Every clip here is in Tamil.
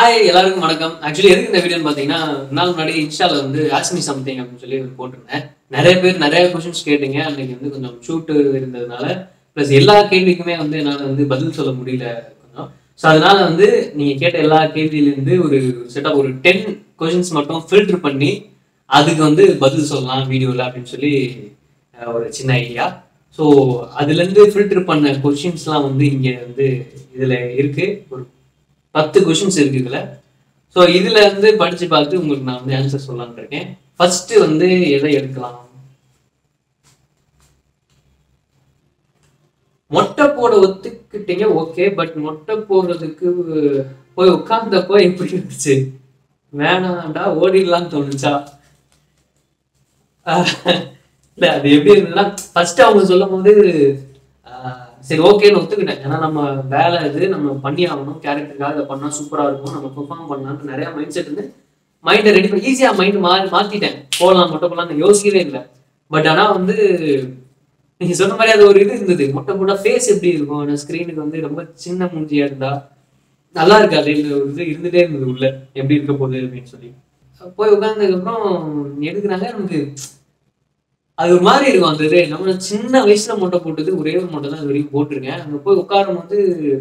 ஹாய் எல்லாருக்கும் வணக்கம் ஆக்சுவலி எதுக்கு இந்த வீடியோன்னு பார்த்தீங்கன்னா ஒரு நாள் முன்னாடி இன்ஸ்டால வந்து ஆஸ்மி சம்திங் அப்படின்னு சொல்லி ஒரு போட்டிருந்தேன் நிறைய பேர் நிறைய கொஷின்ஸ் கேட்டீங்க அன்னைக்கு வந்து கொஞ்சம் ஷூட் இருந்ததுனால ப்ளஸ் எல்லா கேள்விக்குமே வந்து என்னால் வந்து பதில் சொல்ல முடியல கொஞ்சம் ஸோ அதனால வந்து நீங்க கேட்ட எல்லா கேள்வியிலேருந்து ஒரு செட்டப் ஒரு டென் கொஷின்ஸ் மட்டும் ஃபில்டர் பண்ணி அதுக்கு வந்து பதில் சொல்லலாம் வீடியோவில் அப்படின்னு சொல்லி அஹ், ஒரு சின்ன ஐடியா ஸோ அதுலேருந்து ஃபில்டர் பண்ண கொஷின்ஸ்லாம் வந்து இங்கே வந்து இதில் இருக்கு ஒரு பத்து கொஷின்ஸ் இருக்கு இதுல ஸோ இதுல இருந்து படிச்சு பார்த்து உங்களுக்கு நான் வந்து ஆன்சர் சொல்லலாம்னு இருக்கேன் ஃபர்ஸ்ட் வந்து எதை எடுக்கலாம் மொட்டை போட ஒத்துக்கிட்டீங்க ஓகே பட் மொட்டை போடுறதுக்கு போய் உட்கார்ந்தப்போ எப்படி இருந்துச்சு வேணாம்டா ஓடிடலாம்னு தோணுச்சா ஆஹ் இல்ல அது எப்படி இருந்ததுன்னா ஃபர்ஸ்ட் அவங்க சொல்லும் போது ஆஹ் சரி ஓகேன்னு ஒத்துக்கிட்டேன் ஏன்னா நம்ம வேலை இது நம்ம பண்ணி ஆகணும் கேரக்டருக்காக இதை பண்ணா சூப்பரா இருக்கும் நம்ம பெர்ஃபார்ம் பண்ணலாம்னு நிறைய மைண்ட் செட் இருந்து மைண்டை ரெடி பண்ணி ஈஸியா மைண்ட் மாறி மாத்திட்டேன் போகலாம் மட்டும் போகலாம் யோசிக்கவே இல்லை பட் ஆனா வந்து நீங்க சொன்ன மாதிரி அது ஒரு இது இருந்தது மொட்டை போட்டா ஃபேஸ் எப்படி இருக்கும் ஆனா ஸ்கிரீனுக்கு வந்து ரொம்ப சின்ன மூஞ்சியா இருந்தா நல்லா இருக்காது இந்த ஒரு இது இருந்துட்டே இருந்தது உள்ள எப்படி இருக்க போகுது அப்படின்னு சொல்லி போய் உட்கார்ந்ததுக்கு அப்புறம் எடுக்கிறாங்க நமக்கு அது ஒரு மாதிரி இருக்கும் அந்த இது நம்ம சின்ன வயசுல மொட்டை போட்டது ஒரே ஒரு மொட்டை தான் இது வரைக்கும் போட்டிருக்கேன் அங்க போய் உட்காரும் போது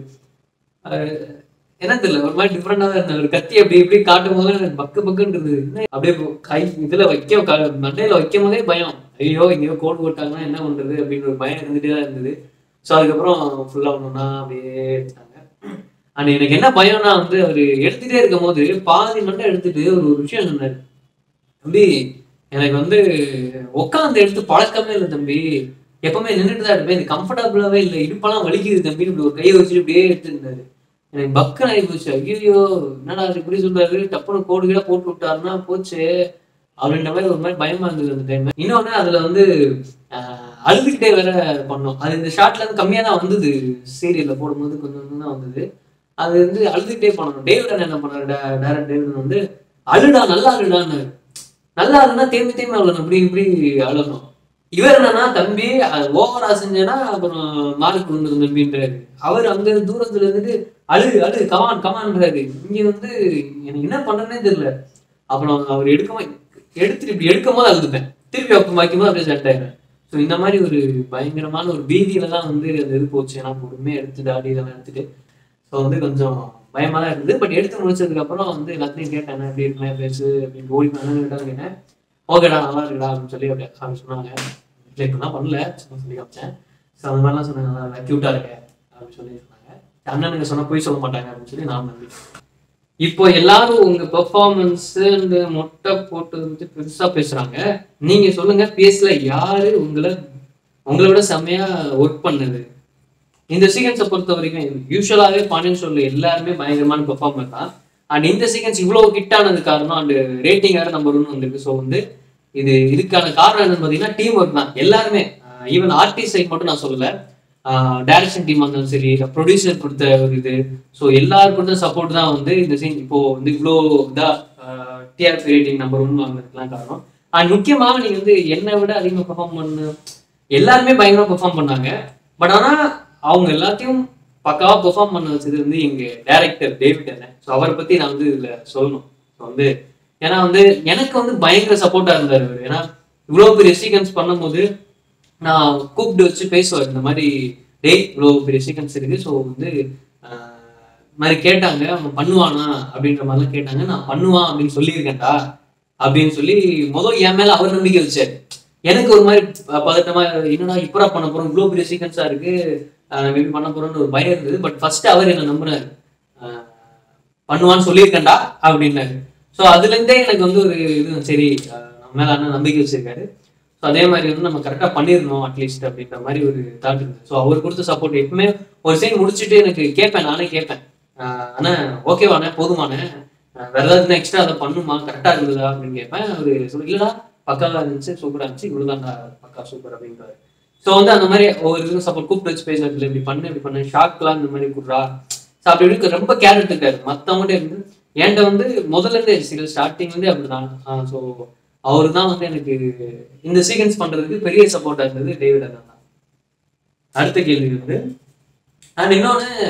அஹ், என்ன தெரியல ஒரு மாதிரி டிஃப்ரெண்டா தான் இருந்தது ஒரு கத்தி அப்படி இப்படி காட்டும் போது எனக்கு பக்கு பக்குன்னு இருந்தது என்ன அப்படியே கை இதுல வைக்க க- மண்டையில வைக்கும் போதே பயம் ஐயோ எங்கேயோ கோடு போட்டாங்கன்னா என்ன பண்றது அப்படின்னு ஒரு பயம் இருந்துட்டே தான் இருந்தது ஸோ அதுக்கப்புறம் ஃபுல்லா ஒண்ணுன்னா அப்படியே எடுத்தாங்க அண்ட் எனக்கு என்ன பயம்னா வந்து அவர் எடுத்துட்டே இருக்கும் போது பாதி மட்டும் எடுத்துட்டு ஒரு ஒரு விஷயம் சொன்னாரு தம்பி எனக்கு வந்து உட்காந்து எடுத்து பழக்கமே இல்லை தம்பி எப்பவுமே நின்றுட்டு தான் இருப்பேன் இது கம்ஃபர்டபுளாவே இல்லை இடுப்பெல்லாம் வலிக்குது தம்பி இப்படி ஒரு கையை வச்சுட்டு இப்படியே எடுத்துருந்தாரு எனக்கு பக்குன்னு ஆகி போச்சு ஐயோ என்னடா இது இப்படி சொல்றாரு டப்புனு கோடு கீழே போட்டு விட்டாருன்னா போச்சு அப்படின்ற மாதிரி ஒரு மாதிரி பயமா இருந்தது அந்த டைம் இன்னொன்னு அதுல வந்து ஆஹ், அழுதுகிட்டே வேற பண்ணோம் அது இந்த ஷார்ட்ல இருந்து கம்மியா தான் வந்தது சீரியல்ல போடும்போது கொஞ்சம் கொஞ்சம் தான் வந்தது அது வந்து அழுதுகிட்டே பண்ணணும் டேவிடன் என்ன பண்ணாரு டேரக்ட் டேவிடன் வந்து அழுடா நல்லா அழுடான்னு நல்லா இருந்தா தேம்பி தேம்பி அழணும் இப்படி இப்படி அழணும் இவர் என்னன்னா தம்பி ஓவரா செஞ்சேன்னா அப்புறம் மார்க் வந்துடும் தம்பின்றாரு அவர் அங்க தூரத்துல இருந்துட்டு அழு அழு கமான் கமான்றாரு இங்க வந்து எனக்கு என்ன பண்றேனே தெரியல அப்புறம் அவர் எடுக்க எடுத்துட்டு இப்படி எடுக்கும் போது அழுதுப்பேன் திருப்பி அப்ப வைக்கும் போது அப்படியே செட் ஆயிடுறேன் ஸோ இந்த மாதிரி ஒரு பயங்கரமான ஒரு பீதியில தான் வந்து அந்த இது போச்சு ஏன்னா பொறுமையா எடுத்து தாடி இதெல்லாம் எடுத்துட்டு ஸோ வந்து கொஞ்சம் பயமா தான் இருந்தது பட் எடுத்து முடிச்சதுக்கு அப்புறம் வந்து எல்லாத்தையும் கேட்டேன் "அண்ணா, எப்படி இருக்குமே பேசு அப்படின்னு ஓடி பண்ணு கேட்டேன் ஓகேடா நல்லா இருக்குடா அப்படின்னு சொல்லி அப்படியே அப்படி சொன்னாங்க இல்லை இப்படிலாம் பண்ணல சும்மா சொல்லி காமிச்சேன் ஸோ அந்த மாதிரிலாம் சொன்னாங்க நல்லா க்யூட்டா இருக்க அப்படின்னு சொல்லி சொன்னாங்க அண்ணனுங்க சொன்னா போய் சொல்ல மாட்டாங்க அப்படின்னு சொல்லி நான் நம்பிட்டேன் இப்போ எல்லாரும் உங்க பெர்ஃபார்மன்ஸ் இந்த மொட்டை போட்டு வந்து பெருசா பேசுறாங்க நீங்க சொல்லுங்க பேசல யாரு உங்களை உங்களை விட செம்மையா ஒர்க் பண்ணது இந்த சீக்வன்ஸை பொறுத்த வரைக்கும் யூஸ்வலாகவே பாண்டியன் ஷோல எல்லாருமே பயங்கரமான பெர்ஃபார்மர் தான் அண்ட் இந்த சீக்வன்ஸ் இவ்வளவு ஹிட் ஆனது காரணம் அண்ட் ரேட்டிங் வேற நம்பர் ஒன் வந்திருக்கு ஸோ வந்து இது இதுக்கான காரணம் என்னன்னு பார்த்தீங்கன்னா டீம் ஒர்க் தான் எல்லாருமே ஈவன் ஆர்டிஸ்ட் சைட் மட்டும் நான் சொல்லல டைரக்ஷன் டீம் இருந்தாலும் சரி ப்ரொடியூசர் கொடுத்த ஒரு இது ஸோ எல்லாரும் கொடுத்த சப்போர்ட் தான் வந்து இந்த சீன் இப்போ வந்து இவ்வளோ இதாக டிஆர்பி ரேட்டிங் நம்பர் ஒன் வாங்குறதுக்குலாம் காரணம் அண்ட் முக்கியமாக நீங்கள் வந்து என்னை விட அதிகமாக பெர்ஃபார்ம் பண்ண எல்லாருமே பயங்கரமாக பெர்ஃபார்ம் பண்ணாங்க பட் ஆனால் அவங்க எல்லாத்தையும் பக்காவாக பெர்ஃபார்ம் பண்ண வச்சது வந்து எங்க டைரக்டர் டேவிட் என்ன ஸோ அவரை பற்றி நான் வந்து இதில் சொல்லணும் ஸோ வந்து ஏன்னா வந்து எனக்கு வந்து பயங்கர சப்போர்ட்டாக இருந்தார் அவர் ஏன்னா இவ்வளோ பெரிய சீக்வன்ஸ் பண்ணும்போது நான் கூப்பிட்டு வச்சு பேசுவார் இந்த மாதிரி டேய் இவ்வளோ பெரிய சீக்வன்ஸ் இருக்கு ஸோ வந்து ஆஹ், இந்த மாதிரி கேட்டாங்க அவன் பண்ணுவானா அப்படின்ற மாதிரிலாம் கேட்டாங்க நான் பண்ணுவான் அப்படின்னு சொல்லியிருக்கேன்டா அப்படின்னு சொல்லி முதல் என் மேல அவர் நம்பிக்கை வச்சாரு எனக்கு ஒரு மாதிரி ப- பதட்டமா என்னடா இப்படா பண்ண போறோம் இவ்வளோ பெரிய சீக்வன்ஸா இருக்கு ஆஹ், எப்படி பண்ண போறோம்னு ஒரு பயம் இருந்தது பட் ஃபர்ஸ்ட் அவர் என்ன நம்புனாரு ஆஹ், பண்ணுவான்னு சொல்லியிருக்கேன்டா அப்படின்னாரு ஸோ அதுல இருந்தே எனக்கு வந்து ஒரு இது சரி ஆஹ், நம்ம மேல அண்ணன் நம்பிக்கை வச்சிருக்காரு ஸோ அதே மாதிரி வந்து நம்ம கரெக்டாக பண்ணிடணும் அட்லீஸ்ட் அப்படின்ற மாதிரி ஒரு தாட் இருந்தது ஸோ அவர் கொடுத்த சப்போர்ட் எப்பவுமே ஒரு சீன் முடிச்சுட்டு எனக்கு கேட்பேன் நானே கேட்பேன் ஆஹ் அண்ணா ஓகேவாண்ணே போதுமாண்ணே ஆஹ் வேற ஏதாவது எக்ஸ்ட்ரா அதை பண்ணுமா கரெக்டாக இருந்ததா அப்படின்னு கேட்பேன் அவர் சொல்லி இல்லடா பக்காவாக இருந்துச்சு சூப்பராக இருந்துச்சு இவ்வளோதான்டா பக்கா சூப்பர் அப்படின்றாரு ஸோ வந்து அந்த மாதிரி ஒவ்வொரு இதுவும் சப்போர்ட் கூப்பிட்டு வச்சு பேசுறது இப்படி பண்ணு இப்படி பண்ணு ஷாக்லாம் இந்த மாதிரி கொடுறா ஸோ அப்படி இப்படி ரொம்ப கேர் எடுத்துக்காரு மற்றவங்கள்ட்ட இருந்து என்கிட்ட வந்து முதல்ல இருந்தே சீரியல் ஸ்டார்டிங்லேருந்தே அப்படிதான் ஸோ அவர் தான் வந்து எனக்கு இந்த சீக்வன்ஸ் பண்றதுக்கு பெரிய சப்போர்ட்டா இருந்தது டேவிட் அண்ணன் தான் அடுத்த கேள்வி வந்து அண்ட் இன்னொன்னு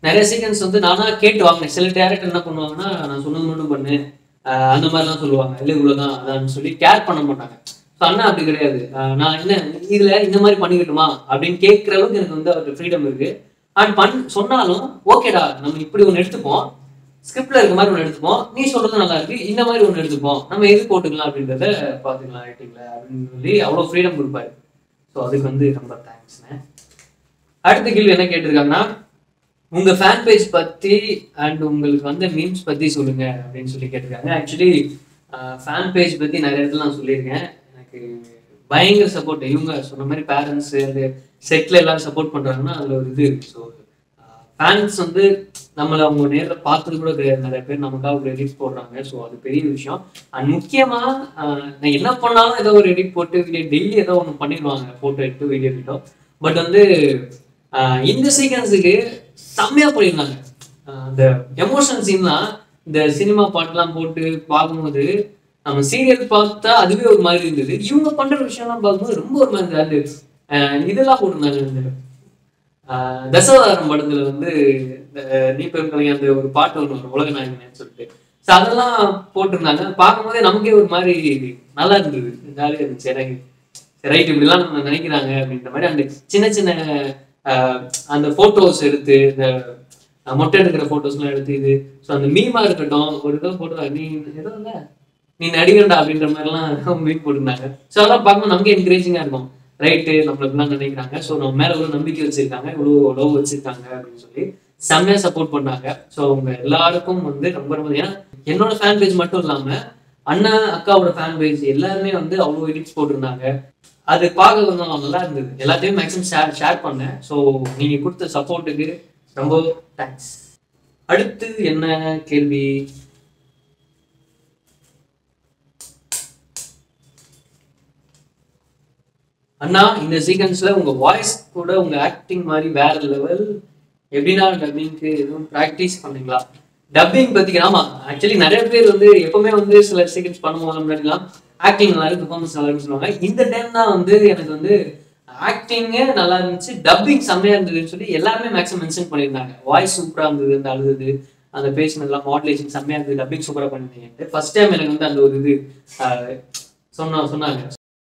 நிறைய சீக்வன்ஸ் வந்து நானா கேட்டு வாங்கினேன் சில டேரக்டர் என்ன பண்ணுவாங்கன்னா நான் சொன்னது மட்டும் பண்ணு ஆஹ் அந்த மாதிரிலாம் சொல்லுவாங்க இல்லை இவ்வளவுதான் அதான்னு சொல்லி கேர் பண்ண மாட்டாங்க ஸோ அண்ணா அப்படி கிடையாது ஆஹ் நான் என்ன இதுல இந்த மாதிரி பண்ணிக்கிட்டுமா அப்படின்னு கேட்குற அளவுக்கு எனக்கு வந்து அவருக்கு ஃப்ரீடம் இருக்கு அண்ட் பண் சொன்னாலும் ஓகேடா நம்ம இப்படி ஒன்று எடுத்துப்போம் ஸ்கிரிப்ட்ல இருக்க மாதிரி ஒன்று எடுத்துப்போம் நீ சொல்றது நல்லா இருக்கு இந்த மாதிரி ஒன்று எடுத்துப்போம் நம்ம எது போட்டுக்கலாம் அப்படின்றத பார்த்துக்கலாம் ரைட்டிங்ல அப்படின்னு சொல்லி அவ்வளோ ஃப்ரீடம் கொடுப்பாரு ஸோ அதுக்கு வந்து ரொம்ப தேங்க்ஸ்ண்ணே அடுத்த கேள்வி என்ன கேட்டிருக்காங்கன்னா உங்க ஃபேன் பேஜ் பத்தி அண்ட் உங்களுக்கு வந்து மீம்ஸ் பத்தி சொல்லுங்க அப்படின்னு சொல்லி கேட்டிருக்காங்க ஆக்சுவலி ஃபேன் பேஜ் பத்தி நிறைய இடத்துல நான் சொல்லியிருக்கேன் எனக்கு பயங்கர சப்போர்ட் இவங்க சொன்ன மாதிரி பேரண்ட்ஸ் அந்த செட்ல எல்லாரும் சப்போர்ட் பண்றாங்கன்னா அதுல ஒரு இது ஸோ ஃபேன்ஸ் வந்து நம்மளை அவங்க நேரில் பார்த்தது கூட கிடையாது நிறைய பேர் நமக்காக ஒரு எடிட் போடுறாங்க ஸோ அது பெரிய விஷயம் அண்ட் முக்கியமா ஆஹ் நான் என்ன பண்ணாலும் ஏதோ ஒரு எடிட் போட்டு வீடியோ டெய்லி ஏதோ ஒன்று பண்ணிடுவாங்க ஃபோட்டோ எடுத்து வீடியோ எடுத்தோம் பட் வந்து ஆஹ் இந்த சீக்வன்ஸுக்கு செம்மையா பண்ணியிருந்தாங்க ஆஹ் அந்த எமோஷன் சீன்லாம் இந்த சினிமா பாட்டுலாம் போட்டு பார்க்கும்போது நம்ம சீரியல் பார்த்தா அதுவே ஒரு மாதிரி இருந்தது இவங்க பண்ற விஷயம்லாம் பார்க்கும்போது ரொம்ப ஒரு மாதிரி இருந்தது அது ஆஹ் இதெல்லாம் போட்டிருந்தாங்க இந்த ஆஹ் தசவதாரம் படத்துல வந்து இந்த நீ பெரும் கலைஞர் அந்த ஒரு பாட்டு ஒன்று வரும் உலக நாயகன் சொல்லிட்டு ஸோ அதெல்லாம் போட்டிருந்தாங்க பார்க்கும்போதே நமக்கே ஒரு மாதிரி நல்லா இருந்தது ஜாலியாக இருந்துச்சு எனக்கு ரைட் இப்படிலாம் நம்ம நினைக்கிறாங்க அப்படின்ற மாதிரி அந்த சின்ன சின்ன ஆஹ் அந்த போட்டோஸ் எடுத்து இந்த அஹ் மொட்டை எடுக்கிற போட்டோஸ்லாம் எடுத்து இது ஸோ அந்த மீமா இருக்கட்டும் ஒரு இதோ போட்டு நீ ஏதோ இல்லை நீ நடிகண்டா அப்படின்ற மாதிரிலாம் மீட் போட்டிருந்தாங்க ஸோ அதெல்லாம் பார்க்கும்போது நமக்கு என்கரேஜிங்காக இருக்கும் ரைட்டு நம்மளுக்குலாம் நினைக்கிறாங்க ஸோ நம்ம மேலே இவ்வளோ நம்பிக்கை வச்சிருக்காங்க இவ்வளோ லவ் வச்சிருக்காங்க அப்படின்னு சொல்லி செம்மையா சப்போர்ட் பண்ணாங்க ஸோ அவங்க எல்லாருக்கும் வந்து ரொம்ப ரொம்ப ஏன்னா என்னோட ஃபேன் பேஜ் மட்டும் இல்லாம அண்ணா அக்காவோட ஃபேன் பேஜ் எல்லாருமே வந்து அவ்வளோ எடிட்ஸ் போட்டிருந்தாங்க அது பார்க்க கொஞ்சம் நல்லா இருந்தது எல்லாத்தையும் மேக்ஸிமம் ஷேர் ஷேர் பண்ணேன் ஸோ நீங்க கொடுத்த சப்போர்ட்டுக்கு ரொம்ப தேங்க்ஸ் அடுத்து என்ன கேள்வி அண்ணா இந்த சீக்வன்ஸ்ல உங்க வாய்ஸ் கூட உங்க ஆக்டிங் மாதிரி வேற லெவல் எப்படின்னா டப்பிங்க்கு எதுவும் ப்ராக்டிஸ் பண்ணீங்களா டப்பிங் பத்தி ஆமா ஆக்சுவலி நிறைய பேர் வந்து எப்பவுமே வந்து சில சீக்வன்ஸ் பண்ணுவாங்க முன்னாடிலாம் ஆக்டிங் நல்லா இருக்கு பெர்ஃபார்மன்ஸ் நல்லா இருக்குன்னு சொல்லுவாங்க இந்த டைம் தான் வந்து எனக்கு வந்து ஆக்டிங்கே நல்லா இருந்துச்சு டப்பிங் செம்மையா இருந்ததுன்னு சொல்லி எல்லாருமே மேக்ஸிமம் மென்ஷன் பண்ணியிருந்தாங்க வாய்ஸ் சூப்பரா இருந்தது அந்த அழுது அந்த பேசினதுலாம் மாடுலேஷன் செம்மையா இருந்தது டப்பிங் சூப்பரா பண்ணிருந்தீங்க ஃபர்ஸ்ட் டைம் எனக்கு வந்து அந்த ஒரு இது ஆஹ், சொன்னா சொன்னாங்க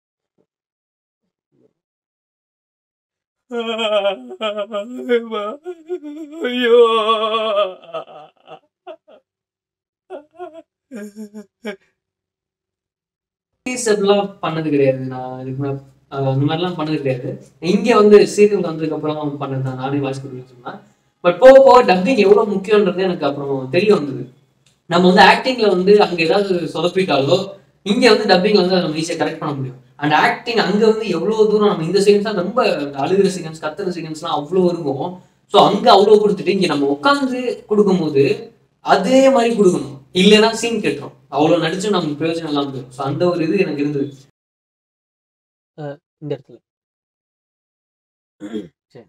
ஐயோ அப்படிலாம் பண்ணது கிடையாது நான் இதுக்கு முன்னாடி, ஆஹ், அந்த மாதிரிலாம் பண்ணது கிடையாது இங்க வந்து சீரியல் வந்ததுக்கு அப்புறம் பண்ணது தான் நானே வாய்ஸ் கொடுக்க சொன்னேன் பட் போக போக டப்பிங் எவ்வளவு முக்கியன்றது எனக்கு அப்புறம் தெரிய வந்தது நம்ம வந்து ஆக்டிங்ல வந்து அங்க ஏதாவது சொதப்பிட்டாலோ இங்க வந்து டப்பிங் வந்து அதை நம்ம ஈஸியாக கரெக்ட் பண்ண முடியும் அண்ட் ஆக்டிங் அங்க வந்து எவ்வளவு தூரம் நம்ம இந்த சீக்வன்ஸ் தான் ரொம்ப இந்த அழுகிற சீக்வன்ஸ் கத்துற சீக்வன்ஸ்லாம் அவ்வளோ இருக்கும் ஸோ அங்க அவ்வளோ கொடுத்துட்டு இங்க நம்ம உட்காந்து கொடுக்கும்போது அதே மாதிரி கொடுக்கணும் இல்லைன்னா சீன் கேட்டுரும் அவ்வளோ நடிச்சு நமக்கு பிரயோஜனம் இல்லாமல் போயிடும் ஸோ அந்த ஒரு இது எனக்கு இருந்தது இந்த இடத்துல சரி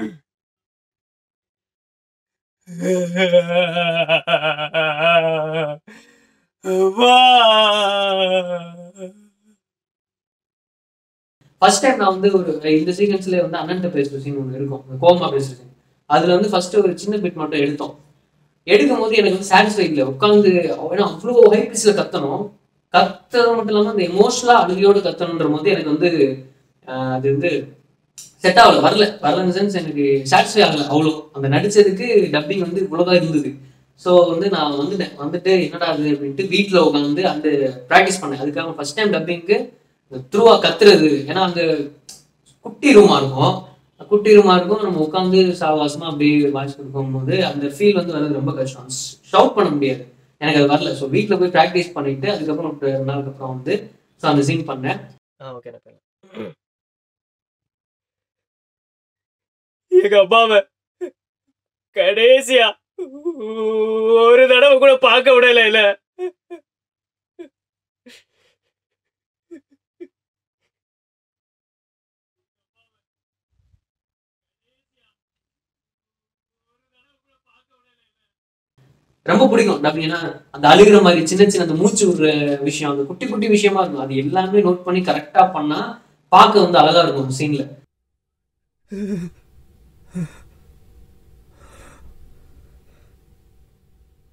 வா ஃபர்ஸ்ட் டைம் நான் வந்து ஒரு இந்த சீக்வன்ஸ்ல வந்து அண்ணன்ட்ட பேசுற சீன் ஒன்று இருக்கும் கோமா பேசுற சீன் அதுல வந்து ஃபர்ஸ்ட் ஒரு சின்ன பிட் மட்டும் எடுத்தோம் எடுக்கும் போது எனக்கு வந்து சாட்டிஸ்ஃபை இல்லை உட்காந்து ஏன்னா அவ்வளோ ஹை பிச்சில் கத்தணும் கத்துறது மட்டும் இல்லாமல் அந்த எமோஷனலாக அழுகையோடு கத்தணுன்ற போது எனக்கு வந்து ஆஹ், அது வந்து செட் ஆகல வரல வரல சென்ஸ் எனக்கு சாட்டிஸ்ஃபை ஆகல அவ்வளோ அந்த நடிச்சதுக்கு டப்பிங் வந்து இவ்வளோதான் இருந்தது ஸோ வந்து நான் வந்துட்டேன் வந்துட்டு என்னடா அது அப்படின்ட்டு வீட்டில் உட்காந்து அந்த ப்ராக்டிஸ் பண்ணேன் அதுக்காக ஃபர்ஸ்ட் டைம் டப்பிங்க்கு த்ரூவா கத்துறது ஏன்னா அந்த குட்டி ரூமா இருக்கும் குட்டி ரூமா இருக்கும் நம்ம உட்காந்து சாவாசமா அப்படியே வாய்ஸ் கொடுக்கும் போது அந்த ஃபீல் வந்து வர்றது ரொம்ப கஷ்டம் ஷவுட் பண்ண முடியாது எனக்கு அது வரல ஸோ வீட்டில் போய் ப்ராக்டிஸ் பண்ணிட்டு அதுக்கப்புறம் ஒரு ரெண்டு நாளுக்கு அப்புறம் வந்து ஸோ அந்த சீன் பண்ணேன் ஆ ஓகே நான் போயிடலாம். எங்க அம்மாவை கடைசியா ஒரு தடவை கூட பார்க்க விடல இல்ல ரொம்ப பிடிக்கும் டப்பிங் ஏன்னா அந்த அழுகிற மாதிரி சின்ன சின்ன அந்த மூச்சு விடுற விஷயம் அந்த குட்டி குட்டி விஷயமா இருக்கும் அது எல்லாமே நோட் பண்ணி கரெக்டா பண்ணா பார்க்க வந்து அழகா இருக்கும் சீன்ல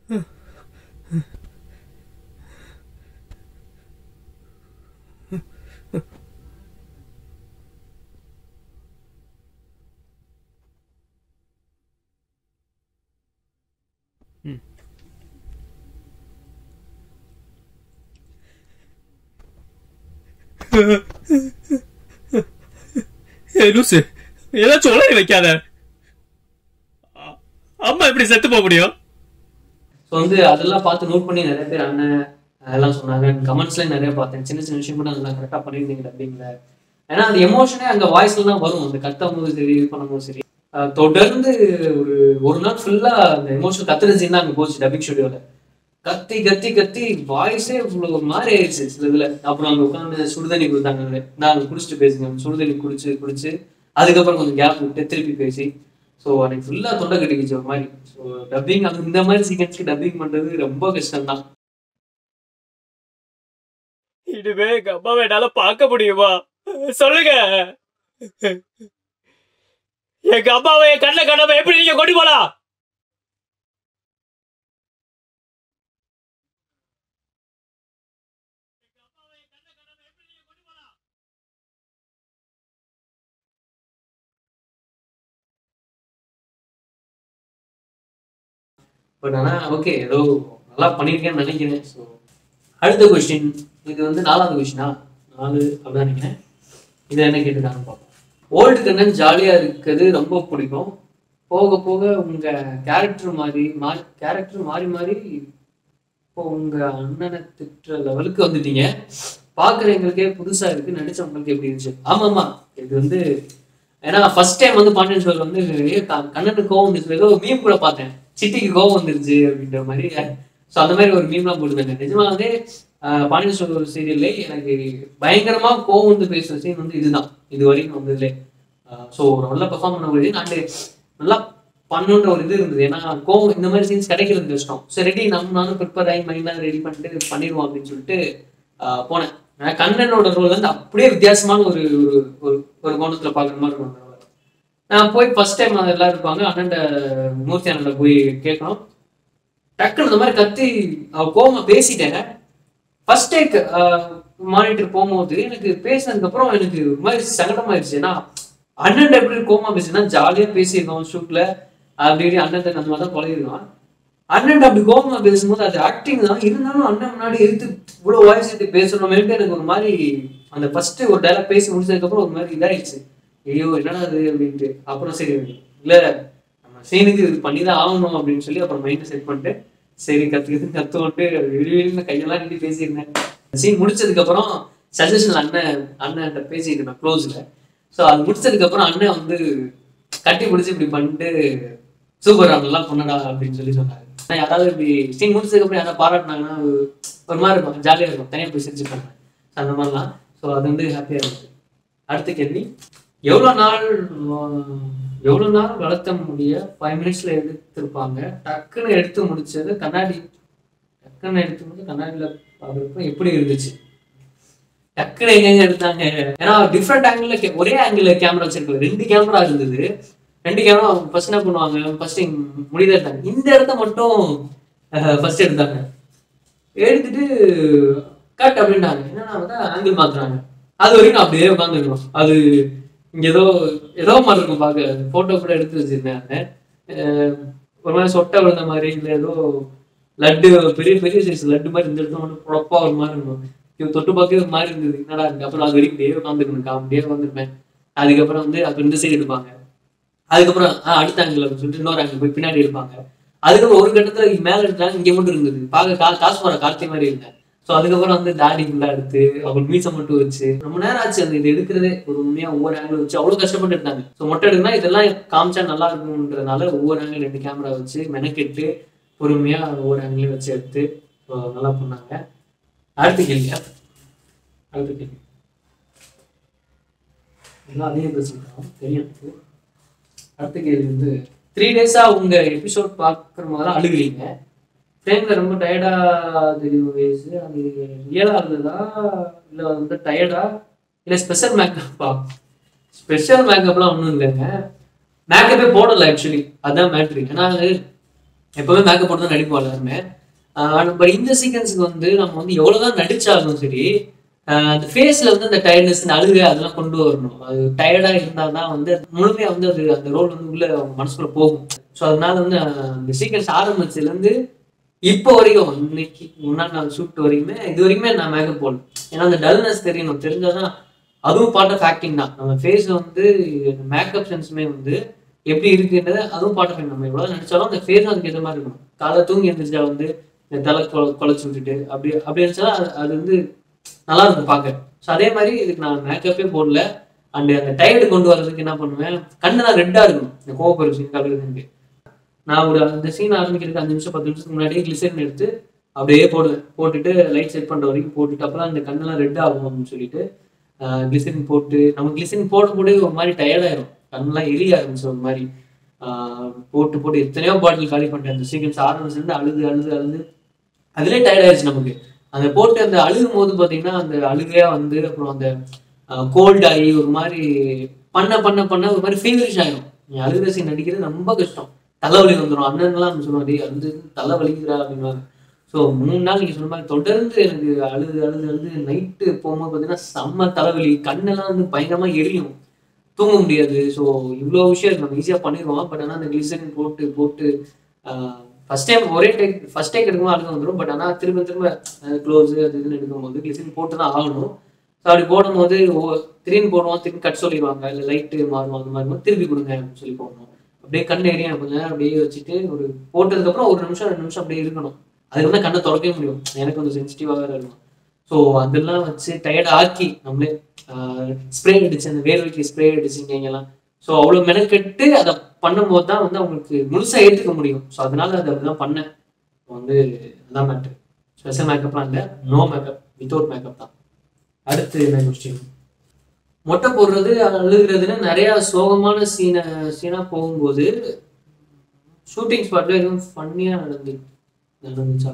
ஏய் லூசு ஏதாச்சும் உளறி வைக்காத அ- அம்மா எப்படி செத்து போக முடியும் ஸோ வந்து அதெல்லாம் பார்த்து நோட் பண்ணி நிறைய பேர் அண்ணன் அதெல்லாம் சொன்னாங்க கமெண்ட்ஸ்லாம் நிறைய பார்த்தேன் சின்ன சின்ன விஷயம் கூட நல்லா கரெக்டாக பண்ணியிருந்தீங்க டப்பிங்ல ஏன்னா அந்த எமோஷனே அங்கே வாய்ஸ்ல தான் வரும் அந்த கத்தும் போது சரி இது பண்ணும்போது சரி அஹ் தொடர்ந்து ஒரு ஒரு நாள் ஃபுல்லா அந்த எமோஷன் கத்துற சீன் தான் அங்கே போச்சு டப்பிங் ஸ்டுடியோல கத்தி கத்தி கத்தி வாய்ஸே இவ்வளோ ஒரு மாதிரி ஆயிடுச்சு சில இதுல அப்புறம் அங்கே உட்காந்து சுடுதண்ணி கொடுத்தாங்க நான் குடிச்சிட்டு பேசுங்க சுடுதண்ணி குடிச்சு குடிச்சு அதுக்கப்புறம் கொஞ்சம் கேப் விட்டு திருப்பி பேசி ஸோ அன்னைக்கு ஃபுல்லாக தொண்டை கட்டிக்கிச்சு ஒரு மாதிரி ஸோ டப்பிங் அந்த இந்த மாதிரி சீக்வன்ஸ்க்கு டப்பிங் பண்றது ரொம்ப கஷ்டம் தான் இனிமே எங்க அம்மாவை என்னால பார்க்க முடியுமா சொல்லுங்க எங்க அம்மாவை என் கண்ணை காணாம எப்படி நீங்க கொண்டு போலாம் பட் ஆனால் ஓகே ஏதோ நல்லா பண்ணியிருக்கேன்னு நினைக்கிறேன் ஸோ அடுத்த கொஸ்டின் இது வந்து நாலாவது கொஸ்டினா நாலு அப்படிதான் நினைக்கிறேன் இதை என்ன கேட்டுருக்காங்க பார்ப்போம் ஓல்டு கண்ணன் ஜாலியாக இருக்கிறது ரொம்ப பிடிக்கும் போக போக உங்கள் கேரக்டர் மாறி மாறி கேரக்டர் மாறி மாறி இப்போ உங்கள் அண்ணனை திட்டுற லெவலுக்கு வந்துட்டீங்க பார்க்குறவங்களுக்கே புதுசாக இருக்கு நடிச்சவங்களுக்கு எப்படி இருந்துச்சு ஆமாம் ஆமாம் இது வந்து ஏன்னா ஃபர்ஸ்ட் டைம் வந்து பாண்டியன் ஸ்டோர் வந்து ஏ, க- கண்ணனுக்கு கோவம் வந்துருச்சு ஏதோ மீம் கூட பார்த்தேன் சிட்டிக்கு கோவம் வந்துருச்சு அப்படின்ற மாதிரி ஸோ அந்த மாதிரி ஒரு மீம்லாம் போட்டுருந்தாங்க நிஜமா வந்து ஆஹ், பாண்டியன் ஸ்டோர் சீரியல்ல எனக்கு பயங்கரமா கோவம் வந்து பேசுற சீன் வந்து இதுதான் இது வரைக்கும் வந்ததுலே ஸோ நல்லா பெர்ஃபார்ம் பண்ண முடியுது நான் நல்லா பண்ணுன்ற ஒரு இது இருந்தது ஏன்னா கோவம் இந்த மாதிரி சீன்ஸ் கிடைக்கிறது கஷ்டம் சரி ரெடி நம்ம நானும் ப்ரிப்பேர் ஆகி மைண்ட்லாம் ரெடி பண்ணிட்டு பண்ணிடுவோம் அப்படின்னு சொல்லிட்டு ஆஹ், போனேன் ஆனா கண்ணனோட ரோல் வந்து அப்படியே வித்தியாசமான ஒரு ஒரு ஒரு- ஒரு கோணத்துல பாக்குற மாதிரி இருக்கும் அந்த role. நான் போய் ஃபர்ஸ்ட் டைம் எல்லாரும் இருப்பாங்க அண்ணன் மூர்த்தி அண்ணன் போய் கேட்கணும் டக்குன்னு இந்த மாதிரி கத்தி அவ கோவமா பேசிட்டேன் ஃபர்ஸ்ட் டேக் மானிட்டர் போகும்போது எனக்கு பேசினதுக்கு அப்புறம் எனக்கு ஒரு மாதிரி சங்கடமாயிருச்சு ஏன்னா அண்ணன் எப்படி கோவமா பேசினா ஜாலியா பேசியிருக்கோம் ஷூட்ல அப்படி இப்படி அண்ணன் அந்த மாதிரி தான் பழகிருக்கான் அண்ணன் அப்படி கோபமா பேசும்போது அது ஆக்டிங் தான் இருந்தாலும் அண்ணன் முன்னாடி எடுத்து இவ்வளவு வாய்ஸ் எடுத்து பேசணுமேட்டு எனக்கு ஒரு மாதிரி அந்த ஃபர்ஸ்ட் ஒரு டைலாக் பேசி முடிச்சதுக்கு அப்புறம் ஒரு மாதிரி இதாயிடுச்சு ஐயோ என்னடா அது அப்படின்ட்டு அப்புறம் சரி இல்ல நம்ம சீனுக்கு இது பண்ணி தான் ஆகணும் அப்படின்னு சொல்லி அப்புறம் மைண்ட் செட் பண்ணிட்டு சரி கத்துக்கிட்டு கத்துக்கிட்டு வெளியே கையெல்லாம் நின்று பேசியிருந்தேன் சீன் முடிச்சதுக்கு அப்புறம் சஜஷன் அண்ணன் அண்ணன் பேசிட்டு இருந்தேன் க்ளோஸ்ல ஸோ அது முடிச்சதுக்கு அப்புறம் அண்ணன் வந்து கட்டி பிடிச்சி இப்படி பண்ணிட்டு சூப்பர் நல்லா பண்ணடா அப்படின்னு சொல்லி சொன்னாரு நான் யாராவது இப்படி சீன் முடிச்சதுக்கு அப்புறம் யாராவது பாராட்டினாங்கன்னா ஒரு- ஒரு மாதிரி இருக்கும் ஜாலியா இருக்கும் தனியாக போய் சிரிச்சுப்பாங்க அந்த மாதிரிலாம் ஸோ அது வந்து ஹாப்பியா இருக்கு அடுத்த கேள்வி எவ்வளோ நாள் ஆஹ், எவ்வளோ நாள் வளர்த்த முடிய ஃபைவ் மினிட்ஸ்ல எடுத்திருப்பாங்க டக்குன்னு எடுத்து முடிச்சது கண்ணாடி டக்குன்னு எடுத்து முடிச்சு கண்ணாடியில பார்க்குறப்ப எப்படி இருந்துச்சு டக்குன்னு எங்க எடுத்தாங்க ஏன்னா டிஃப்ரெண்ட் ஆங்கிள் ஒரே ஆங்கிள் கேமரா வச்சிருக்கல ரெண்டு கேமரா இருந்தது ரெண்டு கேமரா ஃபர்ஸ்ட் என்ன பண்ணுவாங்க ஃபர்ஸ்ட் முடிதான் எடுத்தாங்க இந்த இடத்த மட்டும் ஃபர்ஸ்ட் எடுத்தாங்க எடுத்துட்டு கட் அப்படின்ட்டாங்க என்னன்னா வந்து ஆங்கிள் மாத்துறாங்க அது வரைக்கும் நான் அப்படியே உட்காந்துருக்கணும் அது இங்க ஏதோ ஏதோ மாதிரி இருக்கும் பார்க்க போட்டோ கூட எடுத்து வச்சிருந்தேன் அஹ் ஒரு மாதிரி சொட்டை விழுந்த மாதிரி இல்லை ஏதோ லட்டு பெரிய பெரிய சைஸ் லட்டு மாதிரி இந்த இடத்துல மட்டும் புழப்பா ஒரு மாதிரி இருக்கும் இவன் தொட்டு பார்க்க ஒரு மாதிரி இருந்தது என்னடா இருக்கு அப்புறம் அது வரைக்கும் அப்படியே உட்காந்துருக்கணும் காமெடியே உட்காந்துருப்பேன் அதுக்கப்புறம் வந்து அப்போ இந்த சைடு எடுப்பாங்க அதுக்கப்புறம் ஆ, அடுத்த ஆங்கிள் சொல்லிட்டு இன்னொரு ஆங்கிள் போய் பின்னாடி எடுப்பாங்க அதுக்கப்புறம் ஒரு கட்டத்துல இங்க மேல எடுத்தாங்க இங்க மட்டும் இருந்தது பார்க்க கா காசு போற கார்த்தி மாதிரி இருந்தேன் ஸோ அதுக்கப்புறம் வந்து தாடி ஃபுல்லா எடுத்து அப்புறம் மீசை மட்டும் வச்சு ரொம்ப நேரம் ஆச்சு அந்த இது எடுக்கிறதே ஒரு உண்மையா ஒவ்வொரு ஆங்கிள் வச்சு அவ்வளவு கஷ்டப்பட்டு எடுத்தாங்க ஸோ மொட்டை எடுக்கணும் இதெல்லாம் காமிச்சா நல்லா இருக்கும்ன்றதுனால ஒவ்வொரு ஆங்கிள் ரெண்டு கேமரா வச்சு மெனக்கெட்டு பொறுமையா ஒவ்வொரு ஆங்கிளையும் வச்சு எடுத்து so நல்லா பண்ணாங்க அடுத்த கேள்வி அடுத்த கேள்வி எல்லாம் அதே பேசிட்டோம் தெரியும் எனக்கு. அடுத்த கேள்வி வந்து த்ரீ டேஸா உங்க எபிசோட் பார்க்குற மாதிரி அழுகுறீங்க ஃப்ரேம்ல ரொம்ப டயர்டா தெரியும் வயசு அது ரியலா இருந்ததா இல்ல வந்து டயர்டா இல்ல ஸ்பெஷல் மேக்கப்பா ஸ்பெஷல் மேக்கப்லாம் ஒன்றும் இல்லைங்க மேக்கப்பே போடல ஆக்சுவலி அதான் மேட்ரு ஏன்னா அது எப்பவுமே மேக்கப் போட்டு தான் நடிப்போம் எல்லாருமே பட் இந்த சீக்வன்ஸுக்கு வந்து நம்ம வந்து எவ்வளவுதான் நடிச்சாலும் சரி ஆஹ் அந்த ஃபேஸ்ல வந்து அந்த டயர்ட்னஸ் இந்த அழுகை அதெல்லாம் கொண்டு வரணும் அது டயர்டா இருந்தால் தான் வந்து முழுமையா வந்து அது அந்த ரோல் வந்து உள்ள அவங்க மனசுக்குள்ள போகும் ஸோ அதனால வந்து ஆஹ் அந்த சீக்வன்ஸ் ஆரம்பிச்சதுல இருந்து இப்போ வரைக்கும் இன்னைக்கு முன்னாடி நாள் ஷூட் வரைக்குமே இது வரைக்குமே நான் மேக்கப் போடணும் ஏன்னா அந்த டல்னஸ் தெரியணும் தெரிஞ்சாதான் அதுவும் பார்ட் ஆஃப் ஆக்டிங் தான் நம்ம ஃபேஸ்ல வந்து மேக்கப் சென்ஸுமே வந்து எப்படி இருக்குன்றது அதுவும் பார்ட் ஆஃப் நம்ம எவ்வளவு நினைச்சாலும் அந்த ஃபேஸ் அதுக்கு ஏற்ற மாதிரி இருக்கணும் காலை தூங்கி எழுந்திரிச்சா வந்து இந்த தலை கொ- குலைச்சு விட்டுட்டு அப்படி அப்படி இருந்துச்சா அது அது வந்து நல்லா இருக்கும் பார்க்க ஸோ அதே மாதிரி இதுக்கு நான் மேக்கப்பே போடல அண்ட் அந்த டயர்டு கொண்டு வர்றதுக்கு என்ன பண்ணுவேன் கண்ணெல்லாம் ரெட்டா இருக்கும் இந்த கோவப்பெரு சீன் கலகுதுன்னு நான் ஒரு அந்த சீன் ஆரம்பிக்கிறதுக்கு அஞ்சு நிமிஷம் பத்து நிமிஷத்துக்கு முன்னாடியே கிளிசரின் எடுத்து அப்படியே போடுவேன் போட்டுட்டு லைட் செட் பண்ற வரைக்கும் போட்டுட்டு அப்பதான் அந்த கண்ணெல்லாம் ரெட் ஆகும் அப்படின்னு சொல்லிட்டு கிளிசரின் போட்டு நம்ம கிளிசரின் போட போட ஒரு மாதிரி டயர்டாயிரும் கண்ணெல்லாம் எரிய ஆரம்பிச்சு ஒரு மாதிரி ஆஹ் போட்டு போட்டு எத்தனையோ பாட்டில் காலி பண்ணிட்டேன் அந்த சீக்கிரம் ஆரம்பிச்சிருந்து அழுது அழுது அழுது அதுலேயே டயர்ட் ஆயிடுச்சு நமக்கு அந்த போட்டு அந்த அழுகும் போது பாத்தீங்கன்னா அந்த அழுகையா வந்து அப்புறம் அந்த கோல்ட் ஆகி ஒரு மாதிரி பண்ண பண்ண பண்ண ஒரு மாதிரி ஃபீவரிஷ் ஆயிரும் நீ அழுகிற சீன் நடிக்கிறது ரொம்ப கஷ்டம் தலைவலி வந்துடும் அண்ணன்லாம் நம்ம சொல்லுவாங்க டேய் அழுது தலை வலிக்குதுடா அப்படின்வாங்க ஸோ மூணு நாள் நீங்க சொன்ன மாதிரி தொடர்ந்து எனக்கு அழுது அழுது அழுது நைட்டு போகும்போது பார்த்தீங்கன்னா செம்ம தலைவலி கண்ணெல்லாம் வந்து பயங்கரமா எரியும் தூங்க முடியாது ஸோ இவ்வளோ விஷயம் இருக்கு. நம்ம ஈஸியாக பண்ணிடுவோம் பட் ஆனால் அந்த கிளிசரின் போட்டு போட்டு ஃபர்ஸ்ட் டைம் ஒரே டேக் ஃபர்ஸ்ட் டேக் எடுக்கும்போது அழுக வந்துடும் பட் ஆனால் திரும்ப திரும்ப க்ளோஸ் அது இதுன்னு எடுக்கும்போது கிளிசரின் போட்டு தான் ஆகணும் ஸோ அப்படி போடும்போது ஓ- திடீர்னு போடுவோம் திரும்பி கட் சொல்லிடுவாங்க இல்லை லைட்டு மாறும் அந்த மாதிரி இருக்கும். திருப்பி கொடுங்க அப்படின்னு சொல்லி போடணும் அப்படியே கண் எரியும் கொஞ்ச நேரம் அப்படியே வச்சுட்டு ஒரு போட்டதுக்கப்புறம் ஒரு நிமிஷம் ரெண்டு நிமிஷம் அப்படியே இருக்கணும் அதுக்கு வந்து கண்ணை திறக்கவே முடியும் எனக்கு கொஞ்சம் சென்சிட்டிவாக வேற இருக்கும் ஸோ அதெல்லாம் வச்சு டயர்ட் ஆக்கி நம்மளே ஸ்ப்ரே அடிச்சு அந்த வேர்வைக்கு ஸ்ப்ரே அடிச்சுங்க இங்கெல்லாம் ஸோ அவ்வளோ மெனக்கெட்டு அதை பண்ணும்போது தான் வந்து அவங்களுக்கு முழுசாக ஏற்றுக்க முடியும் ஸோ அதனால அதை அப்படிதான் பண்ணேன் வந்து அதான் மேட்ரு ஸ்பெஷல் மேக்கப்லாம் இல்லை நோ மேக்கப் வித்தவுட் மேக்கப் தான் அடுத்து என்ன கொஸ்டின் மொட்டை போடுறது அழுகிறதுன்னு நிறைய சோகமான சீனை சீனா போகும்போது ஷூட்டிங் ஸ்பாட்ல எதுவும் ஃபன்னியா நடந்து நடந்துச்சா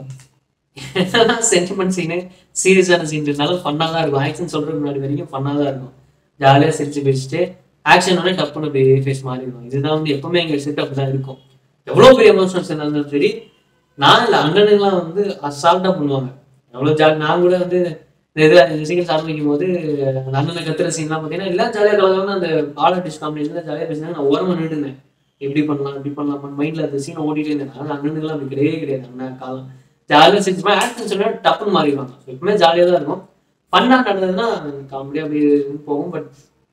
சென்டிமெண்ட் சீனு சீரியஸான சீன் இருந்தாலும் ஃபன்னாக தான் இருக்கும் ஆக்ஷன் சொல்றதுக்கு முன்னாடி வரைக்கும் ஃபன்னாக தான் இருக்கும் ஜாலியாக சிரிச்சு பேசிட்டு ஆக்ஷன் உடனே டப்புன்னு அப்படியே ஃபேஸ் மாறிடும் இதுதான் வந்து எப்பவுமே எங்க செட் அப்படி தான் இருக்கும் எவ்வளோ பெரிய எமோஷனல்ஸ் இருந்தாலும் சரி நான் இல்லை அண்ணனுங்களாம் வந்து அசால்ட்டாக பண்ணுவாங்க எவ்வளோ ஜாலி நான் கூட வந்து இந்த இது இந்த சீக்கிரம் ஆரம்பிக்கும் போது அந்த அண்ணனை கத்துற சீன்லாம் பார்த்தீங்கன்னா எல்லாம் ஜாலியாக கலகலன்னு அந்த ஆல் ஆர்டிஸ்ட் காம்பினேஷன் ஜாலியாக பேசினாங்க நான் ஓரமாக நின்று இருந்தேன் எப்படி பண்ணலாம் இப்படி பண்ணலாம் மைண்ட்ல அந்த சீனை ஓடிட்டே இருந்தேன் ஆனால் அண்ணனுங்களாம் அப்படி கிடையவே கிடையாது அண்ணன் காலம் ஜாலியாக செஞ்சுமா ஆக்ஷன் சொன்னா டப்புன்னு மாறிடுவாங்க So, எப்பவுமே ஜாலியாக தான் இருக்கும் ஃபன்னாக நடந்ததுன்னா காமெடியாக அப்படி போகும் பட்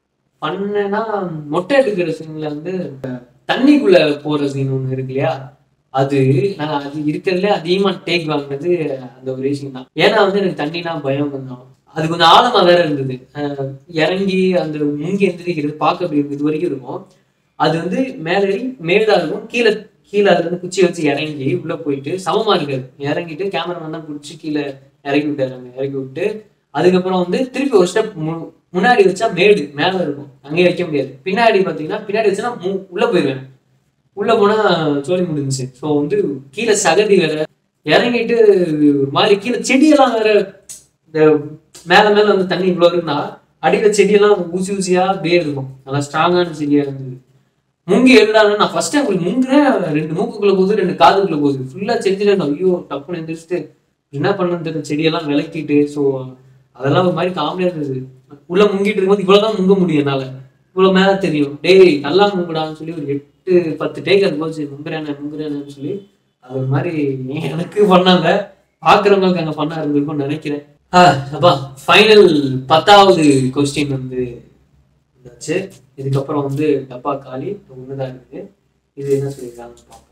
ஃபன்னா மொட்டை எடுக்கிற சீன்ல வந்து தண்ணிக்குள்ள போற சீன் ஒன்று இருக்கு இல்லையா அது நான் அது இருக்கிறதுல அதிகமா டேக் வாங்கினது அந்த ஒரு சீன் தான் ஏன்னா வந்து எனக்கு தண்ணினா பயம் கொஞ்சம் அது கொஞ்சம் ஆழமா வேற இருந்தது அஹ் இறங்கி அந்த முங்கி எந்திரிக்கிறது பார்க்க அப்படி இது வரைக்கும் இருக்கும் அது வந்து மேலே ஏறி மேலா இருக்கும் கீழே கீழே அதுல இருந்து குச்சி வச்சு இறங்கி உள்ள போயிட்டு சமமா இருக்காது இறங்கிட்டு கேமராமேன் தான் பிடிச்சி கீழே இறக்கி விட்டாரு அங்க இறக்கி விட்டு அதுக்கப்புறம் வந்து திருப்பி ஒரு ஸ்டெப் முன்னாடி வச்சா மேடு மேல இருக்கும் அங்கேயே வைக்க முடியாது பின்னாடி பாத்தீங்கன்னா பின்னாடி வச்சா மு- உள்ள போயிருவேன் உள்ள போனா சோழி முடிஞ்சுச்சு ஸோ வந்து கீழே சகதி வேற இறங்கிட்டு ஒரு மாதிரி கீழே செடியெல்லாம் வேற இந்த மேல மேல வந்து தண்ணி இவ்வளவு இருக்குன்னா அடியில செடியெல்லாம் ஊசி ஊசியா அப்படியே இருக்கும் நல்லா ஸ்ட்ராங்கான செடியா இருந்தது முங்கி எழுதான்னு நான் ஃபர்ஸ்ட் டைம் முங்குறேன் ரெண்டு மூக்குக்குள்ள போகுது ரெண்டு காதுக்குள்ள போகுது ஃபுல்லா செஞ்சுட்டு ஐயோ டப்புன்னு எந்திரிச்சிட்டு என்ன பண்ணணும் தெரியல செடியெல்லாம் விளக்கிட்டு ஸோ அதெல்லாம் ஒரு மாதிரி காமெடியா இருந்தது உள்ள முங்கிட்டு இருக்கும்போது இவ்வளவுதான் முங்க முடியும் என்னால இவ்வளவு மேல தெரியும் டேய் நல்லா முங்குடான்னு சொல்லி ஒரு எட்டு பத்து டேக் அது போச்சு முங்குறேன் முங்குறேன்னு சொல்லி அது ஒரு மாதிரி எனக்கு பண்ணாங்க பாக்குறவங்களுக்கு அங்க பண்ணா இருந்திருக்கும்னு நினைக்கிறேன் ஆஹ் அப்பா ஃபைனல் பத்தாவது கொஸ்டின் வந்து இருந்தாச்சு இதுக்கப்புறம் வந்து டப்பா காலி ஒண்ணுதான் இருக்குது இது என்ன சொல்லியிருக்காங்கன்னு பார்ப்போம்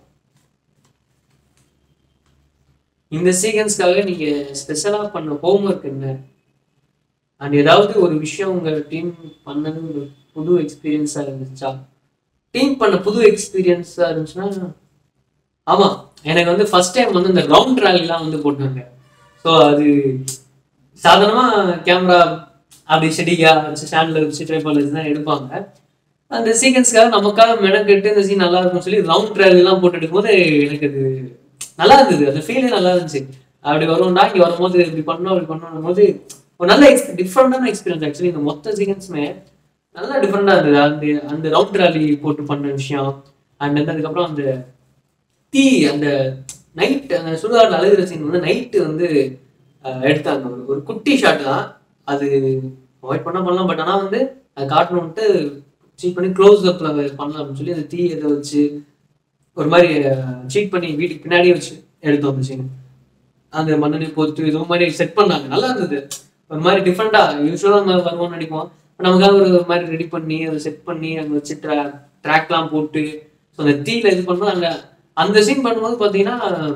இந்த சீக்வன்ஸ்க்காக நீங்க ஸ்பெஷலா பண்ண ஹோம்ஒர்க் என்ன அண்ட் ஏதாவது ஒரு விஷயம் உங்க டீம் பண்ணது ஒரு புது எக்ஸ்பீரியன்ஸா இருந்துச்சா டீம் பண்ண புது எக்ஸ்பீரியன்ஸா இருந்துச்சுன்னா ஆமா எனக்கு வந்து ஃபர்ஸ்ட் டைம் வந்து இந்த ரவுண்ட் ரேலிலாம் வந்து போட்டாங்க ஸோ அது சாதாரணமா கேமரா அப்படி செடியா வச்சு ஸ்டாண்ட்ல வச்சு ட்ரைபால் வச்சு தான் எடுப்பாங்க அந்த சீக்வன்ஸ்க்காக நமக்காக மெனக்கெட்டு இந்த சீன் நல்லா இருக்கும்னு சொல்லி ரவுண்ட் ட்ரையல் எல்லாம் போட்டு எடுக்கும்போது எனக்கு அது நல்லா இருந்தது அந்த ஃபீலே நல்லா இருந்துச்சு அப்படி வருவோம்டா இங்க வரும்போது இப்படி பண்ணோம் இப்படி பண்ணோம் போது ஒரு நல்ல எக்ஸ் டிஃப்ரெண்டான எக்ஸ்பீரியன்ஸ் ஆக்சுவலி இந்த மொத்த சீக்வன்ஸுமே நல்லா டிஃப்ரெண்டா இருந்தது அந்த அந்த ரவுண்ட் ராலி போட்டு பண்ண விஷயம் அண்ட் வந்து அதுக்கப்புறம் அந்த தீ அந்த நைட் அந்த சுடுகாட்டில் அழுகிற சீன் வந்து நைட்டு வந்து அஹ், எடுத்தாங்க ஒரு ஒரு குட்டி ஷாட் தான் அது அவாய்ட் பண்ண பண்ணலாம் பட் ஆனால் வந்து அது காட்டணும்ட்டு சீட் பண்ணி க்ளோஸ் அப்ல பண்ணலாம் அப்படின்னு சொல்லி அந்த தீ இதை வச்சு ஒரு மாதிரி சீட் பண்ணி வீட்டுக்கு பின்னாடியே வச்சு எடுத்தோம் அந்த சீன் அந்த மண்ணெண்ணி போட்டு இது மாதிரி செட் பண்ணாங்க நல்லா இருந்தது ஒரு மாதிரி டிஃப்ரெண்டா யூஸ்வலாக நம்ம வருவோம் நடிப்போம் இப்ப நமக்காக ஒரு மாதிரி ரெடி பண்ணி அதை செட் பண்ணி அங்கே வச்சு ட்ராக்லாம் போட்டு ஸோ அந்த தீல இது பண்ணும்போது அங்கே அந்த சீன் பண்ணும்போது பார்த்தீங்கன்னா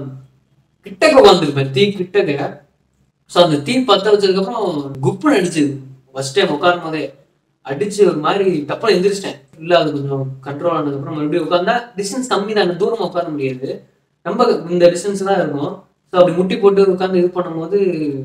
கிட்டக்க உட்காந்துருப்பேன் தீ கிட்டக்க ஸோ அந்த தீ பற்ற வச்சதுக்கப்புறம் குப்புன்னு அடிச்சுது ஃபர்ஸ்ட் டைம் உட்காரும் போதே அடிச்சு ஒரு மாதிரி டப்புனு எந்திரிச்சிட்டேன் இல்லை அது கொஞ்சம் கண்ட்ரோல் ஆனதுக்கப்புறம் மறுபடியும் உட்காந்தா டிஸ்டன்ஸ் கம்மி தான் தூரமாக உட்கார முடியாது ரொம்ப இந்த டிஸ்டன்ஸ் தான் இருக்கும் ஸோ அப்படி முட்டி போட்டு உட்காந்து இது பண்ணும்போது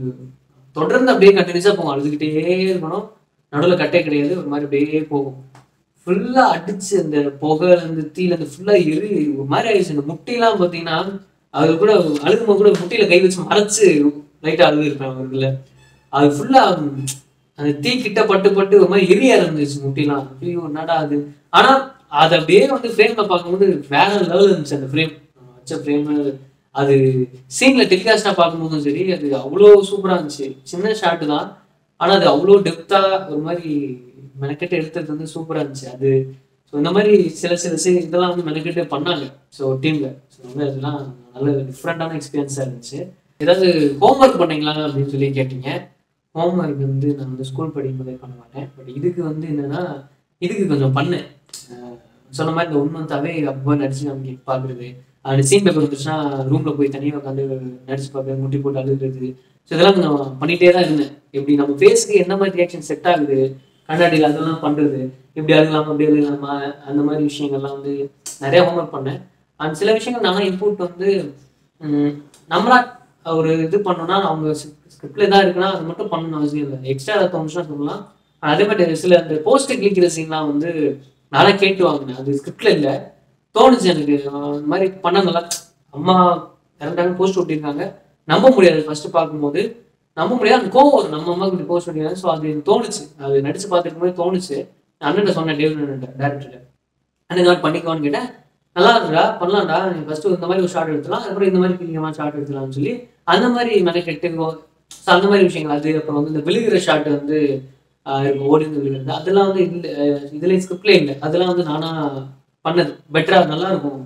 தொடர்ந்து அப்படியே கண்டினியூஸாக போகும் அழுதுகிட்டே இருக்கணும் நடுவில் கட்டே கிடையாது ஒரு மாதிரி அப்படியே போகும் ஃபுல்லா அடிச்சு அந்த புகை அந்த தீல அந்த ஃபுல்லா எரி ஒரு மாதிரி ஆயிடுச்சு அந்த முட்டிலாம் பாத்தீங்கன்னா அது கூட அழுகும்போது கூட முட்டியில கை வச்சு மறைச்சு லைட்டா அழுது இருப்பேன் அவருக்குள்ள அது ஃபுல்லா அந்த தீ கிட்ட பட்டு பட்டு ஒரு மாதிரி எரிய இருந்துச்சு முட்டிலாம் ஐயோ என்னடா அது ஆனா அது அப்படியே வந்து ஃப்ரேம்ல பார்க்கும்போது வேற லெவல் இருந்துச்சு அந்த ஃப்ரேம் வச்ச ஃப்ரேம் அது சீன்ல டெலிகாஸ்டா பார்க்கும்போதும் சரி அது அவ்வளோ சூப்பரா இருந்துச்சு சின்ன ஷாட் தான் ஆனா அது அவ்வளோ டெப்தா ஒரு மாதிரி மெனக்கெட்டு எடுத்தது வந்து சூப்பரா இருந்துச்சு அது ஸோ இந்த மாதிரி சில சில சி இதெல்லாம் வந்து மெனக்கெட்டு பண்ணாங்க ஸோ டீம்ல ஸோ வந்து அதெல்லாம் நல்ல டிஃப்ரெண்டான எக்ஸ்பீரியன்ஸாக இருந்துச்சு ஏதாவது ஹோம்ஒர்க் பண்ணீங்களா அப்படின்னு சொல்லி கேட்டீங்க ஹோம்ஒர்க் வந்து நான் வந்து ஸ்கூல் படிக்கும்போதே பண்ண மாட்டேன் பட் இதுக்கு வந்து என்னன்னா இதுக்கு கொஞ்சம் பண்ணேன் அஹ் சொன்ன மாதிரி இந்த ஒன் மந்தாவே அப்போ நடிச்சு நமக்கு பார்க்குறது அந்த சீன் பேப்பர் வந்துச்சுன்னா ரூம்ல போய் தனியாக உட்காந்து நடிச்சு பார்க்குறது முட்டி போட்டு அழுகிறது ஸோ இதெல்லாம் கொஞ்சம் பண்ணிட்டே தான் இருந்தேன் எப்படி நம்ம ஃபேஸ்க்கு என்ன மாதிரி ரியாக்ஷன் செட் ஆகுது கண்ணாடியில் அதெல்லாம் பண்றது இப்படி அழுகலாமா அப்படி அழுகலாமா அந்த மாதிரி விஷயங்கள்லாம் வந்து நிறைய ஹோம்ஒர்க் பண்ணேன் அண்ட் சில விஷயங்கள் நானும் இன்புட் வந்து உம், நம்மளா ஒரு இது பண்ணோம்னா அவங்க ஸ்கிரிப்ட்ல தான் இருக்குன்னா அது மட்டும் பண்ணணும்னு அவசியம் இல்லை எக்ஸ்ட்ரா ஏதாவது தோணுச்சுன்னா சொல்லலாம் ஆனா, அதே மாதிரி சில அந்த போஸ்ட் கிளிக்கிற சீன்லாம் வந்து நல்லா கேட்டு வாங்கினேன் அது ஸ்கிரிப்ட்ல இல்லை தோணுச்சு எனக்கு அஹ் இந்த மாதிரி பண்ண நல்லா அம்மா இறந்தாங்க போஸ்ட் ஒட்டியிருக்காங்க நம்ப முடியாது ஃபர்ஸ்ட் பார்க்கும்போது நம்ப முடியாது அந்த கோவம் வரும் நம்ம அம்மாவுக்கு இப்படி போஸ்ட் ஒட்டிருக்காங்க ஸோ அது எனக்கு தோணுச்சு அது நடிச்சு பார்த்துக்கும் போது தோணுச்சு நான் அண்ணன் சொன்னேன் டேவிட் டேரக்டர் அண்ணன் இந்த மாதிரி பண்ணிக்கோன்னு கேட்டேன் நல்லா இருக்குடா பண்ணலாம்டா நீ ஃபர்ஸ்ட் இந்த மாதிரி ஒரு ஷார்ட் எடுத்துலாம் அதுக்கப்புறம் இந்த மாதிரி கிளிங்கமான ஷார்ட் எடுத்துலாம்னு சொல்லி அந்த மாதிரி மெனக்கெட்டு ஸோ அந்த மாதிரி விஷயங்கள் அது அப்புறம் வந்து இந்த விழுகிற ஷாட் வந்து ஆஹ் இருக்கும் ஓடி வந்து விழுகிறது அதெல்லாம் வந்து இல்லை இதுல ஸ்கிரிப்ட்லே இல்லை அதெல்லாம் வந்து நானா பண்ணது பெட்டரா நல்லா இருக்கும்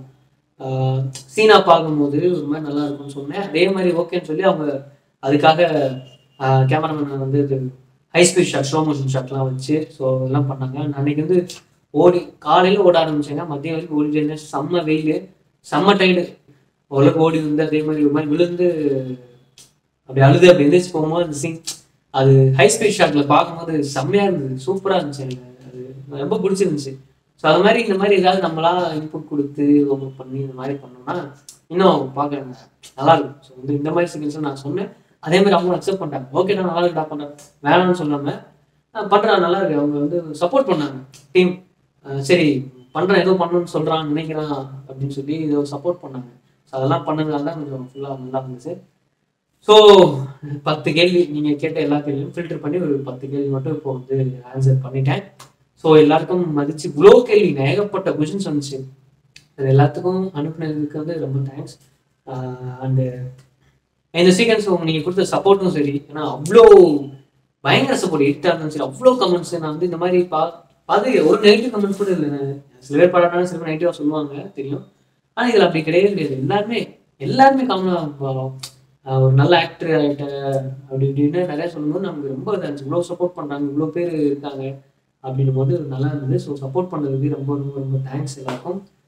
சீனா பார்க்கும்போது ஒரு மாதிரி நல்லா இருக்கும்னு சொன்னேன் அதே மாதிரி ஓகேன்னு சொல்லி அவங்க அதுக்காக கேமராமேன் வந்து இது high speed shot slow motion ஷாட்லாம் வச்சு ஸோ இதெல்லாம் பண்ணாங்க நான் அன்னைக்கு வந்து ஓடி காலையில் ஓட ஆரம்பிச்சேங்க மதியம் வரைக்கும் ஓடி இருந்தேன் செம்ம வெயில் செம்ம டைடு ஓரளவுக்கு ஓடி வந்து அதே மாதிரி ஒரு மாதிரி விழுந்து அப்படி அழுது அப்படி எந்திரிச்சு போகும்போது அந்த சீன் அது ஹை ஸ்பீட் ஷாட்ல பார்க்கும்போது செம்மையா இருந்தது சூப்பரா இருந்துச்சு எனக்கு அது ரொம்ப பிடிச்சிருந்துச்சு ஸோ அது மாதிரி இந்த மாதிரி ஏதாவது நம்மளா இன்புட் கொடுத்து ஹோம்ஒர்க் பண்ணி இந்த மாதிரி பண்ணோம்னா இன்னும் பார்க்க நல்லா இருக்கும் ஸோ வந்து இந்த மாதிரி சீக்கிரம் நான் சொன்னேன் அதே மாதிரி அவங்க அக்செப்ட் பண்ணிட்டாங்க ஓகே நான் நல்லா இருக்குடா பண்றேன் வேணாம்னு சொல்லாம "நான் பண்றேன் நல்லா இருக்கு அவங்க வந்து சப்போர்ட் பண்ணாங்க டீம் சரி பண்றேன் ஏதோ பண்ணணும்னு சொல்றான் நினைக்கிறான் அப்படின்னு சொல்லி ஏதோ சப்போர்ட் பண்ணாங்க ஸோ அதெல்லாம் பண்ணதுனால தான் கொஞ்சம் ஃபுல்லாக நல்லா இருந்துச்சு ஸோ பத்து கேள்வி நீங்க கேட்ட எல்லா கேள்வியும் ஃபில்டர் பண்ணி ஒரு பத்து கேள்வி மட்டும் இப்போ வந்து ஆன்சர் பண்ணிட்டேன் ஸோ எல்லாருக்கும் மதிச்சு இவ்வளோ கேள்வி ஏகப்பட்ட கொஷின்ஸ் வந்துச்சு அது எல்லாத்துக்கும் அனுப்புனதுக்கு வந்து ரொம்ப தேங்க்ஸ் அண்டு இந்த சீக்வன்ஸ் நீங்க கொடுத்த சப்போர்ட்டும் சரி ஏன்னா அவ்வளோ பயங்கர சப்போர்ட் எயிட்டா இருந்தாலும் சரி அவ்வளோ கமெண்ட்ஸ் நான் வந்து இந்த மாதிரி பா அது ஒரு நெகட்டிவ் கமெண்ட் கூட இல்லை சில பேர் பாடாட்டாலும் சில பேர் நெகட்டிவாக சொல்லுவாங்க தெரியும் ஆனால் இதில் அப்படி கிடையவே கிடையாது எல்லாருமே எல்லாருமே காமனாக ஒரு நல்ல ஆக்டர் ஆகிட்ட அப்படி இப்படின்னு நிறைய சொல்லும்போது நமக்கு ரொம்ப இதாக இருந்துச்சு இவ்வளோ சப்போர்ட் பண்ணுறாங்க இவ்வளோ பேர் இருக்காங்க அப்படின்னும் போது நல்லா இருந்தது ஸோ சப்போர்ட் பண்ணதுக்கு ரொம்ப ரொம்ப ரொம்ப தேங்க்ஸ் எல்லாருக்கும்